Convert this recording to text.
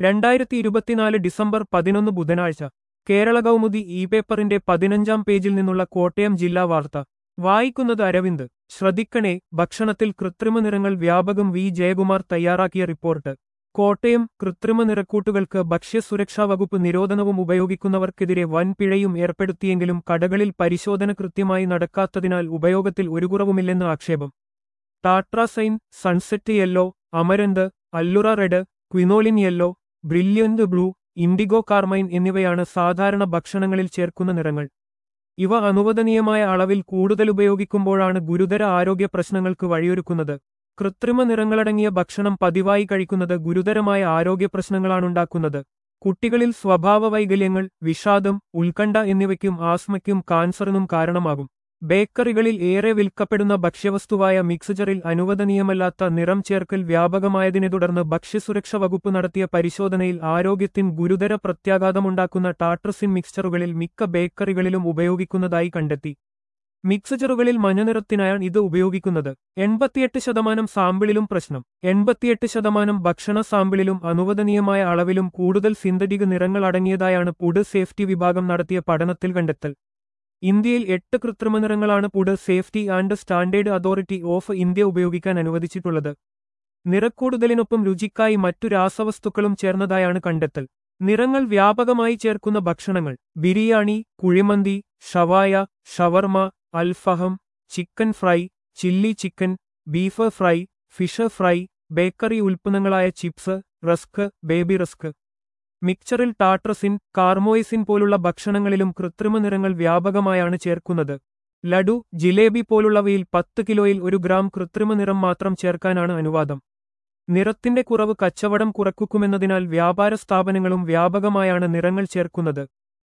രണ്ടായിരത്തി ഇരുപത്തിനാല് ഡിസംബർ പതിനൊന്ന് ബുധനാഴ്ച കേരള കൗമുദി ഇ പേപ്പറിന്റെ പതിനഞ്ചാം പേജിൽ നിന്നുള്ള കോട്ടയം ജില്ലാ വാർത്ത വായിക്കുന്നത് അരവിന്ദ് ശ്രദ്ധിക്കണേ ഭക്ഷണത്തിൽ കൃത്രിമ നിറങ്ങൾ വ്യാപകം വി ജയകുമാർ തയ്യാറാക്കിയ റിപ്പോർട്ട് കോട്ടയം കൃത്രിമ നിറക്കൂട്ടുകൾക്ക് ഭക്ഷ്യസുരക്ഷാ വകുപ്പ് നിരോധനവും ഉപയോഗിക്കുന്നവർക്കെതിരെ വൻ പിഴയും ഏർപ്പെടുത്തിയെങ്കിലും കടകളിൽ പരിശോധന കൃത്യമായി നടക്കാത്തതിനാൽ ഉപയോഗത്തിൽ ഒരു കുറവുമില്ലെന്ന് ആക്ഷേപം tartrazine sunset yellow amaranth allura red quinoline yellow brilliant blue indigo carmine എന്നിവയാണ് സാധാരണ ഭക്ഷണങ്ങളിൽ ചേർക്കുന്ന നിറങ്ങൾ ഇവ അനുവദനീയമായ അളവിൽ കൂടുതൽ ഉപയോഗിക്കുമ്പോഴാണ് ഗുരുതര ആരോഗ്യ പ്രശ്നങ്ങൾക്ക് വഴിയൊരുക്കുന്നത് കൃത്രിമ നിറങ്ങളടങ്ങിയ ഭക്ഷണം പതിവായി കഴിക്കുന്നത് ഗുരുതരമായ ആരോഗ്യ പ്രശ്നങ്ങളാണുണ്ടാക്കുന്നത് കുട്ടികളിൽ സ്വഭാവ വൈകല്യങ്ങൾ വിഷാദം ഉത്കണ്ഠ എന്നിവയ്ക്കും ആസ്മയ്ക്കും കാൻസറിനും കാരണമാകും ബേക്കറികളിൽ ഏറെ വിൽക്കപ്പെടുന്ന ഭക്ഷ്യവസ്തുവായ മിക്സചറിൽ അനുവദനീയമല്ലാത്ത നിറം ചേർക്കൽ വ്യാപകമായതിനെ തുടർന്ന് ഭക്ഷ്യസുരക്ഷ വകുപ്പ് നടത്തിയ പരിശോധനയിൽ ആരോഗ്യത്തിന് ഗുരുതര പ്രത്യാഘാതമുണ്ടാക്കുന്ന ടാട്രസിൻ മിക്സ്ചറുകളിൽ മിക്ക ബേക്കറികളിലും ഉപയോഗിക്കുന്നതായി കണ്ടെത്തി മിക്സചറുകളിൽ മഞ്ഞനിറത്തിനായാണ് ഇത് ഉപയോഗിക്കുന്നത് എൺപത്തിയെട്ട് ശതമാനം സാമ്പിളിലും പ്രശ്നം എൺപത്തിയെട്ട് ശതമാനം ഭക്ഷണ സാമ്പിളിലും അനുവദനീയമായ അളവിലും കൂടുതൽ സിന്തറ്റിക് നിറങ്ങൾ അടങ്ങിയതായാണ് ഫുഡ് സേഫ്റ്റി വിഭാഗം നടത്തിയ പഠനത്തിൽ കണ്ടെത്തൽ ഇന്ത്യയിൽ എട്ട് കൃത്രിമ നിറങ്ങളാണ് food safety and standard authority of India ഉപയോഗിക്കാൻ അനുവദിച്ചിട്ടുള്ളത് നിറക്കൂടുതലിനൊപ്പം രുചിക്കായി മറ്റു രാസവസ്തുക്കളും ചേർന്നതായാണ് കണ്ടെത്തൽ നിറങ്ങൾ വ്യാപകമായി ചേർക്കുന്ന ഭക്ഷണങ്ങൾ ബിരിയാണി കുഴിമന്തി ഷവായ ഷവർമ അൽഫഹം chicken fry chilli chicken beef fry fish fry bakery ഉൽപ്പന്നങ്ങളായ ചിപ്സ് റസ്ക് ബേബി റസ്ക് മിക്ചറിൽ ടാട്രസിൻ കാർമോയിസിൻ പോലുള്ള ഭക്ഷണങ്ങളിലും കൃത്രിമ നിറങ്ങൾ വ്യാപകമായാണ് ചേർക്കുന്നത് ലഡു ജിലേബി പോലുള്ളവയിൽ പത്ത് കിലോയിൽ ഒരു ഗ്രാം കൃത്രിമ നിറം മാത്രം ചേർക്കാനാണ് അനുവാദം നിറത്തിന്റെ കുറവ് കച്ചവടം കുറക്കുമെന്നതിനാൽ വ്യാപാര സ്ഥാപനങ്ങളും വ്യാപകമായാണ് നിറങ്ങൾ ചേർക്കുന്നത്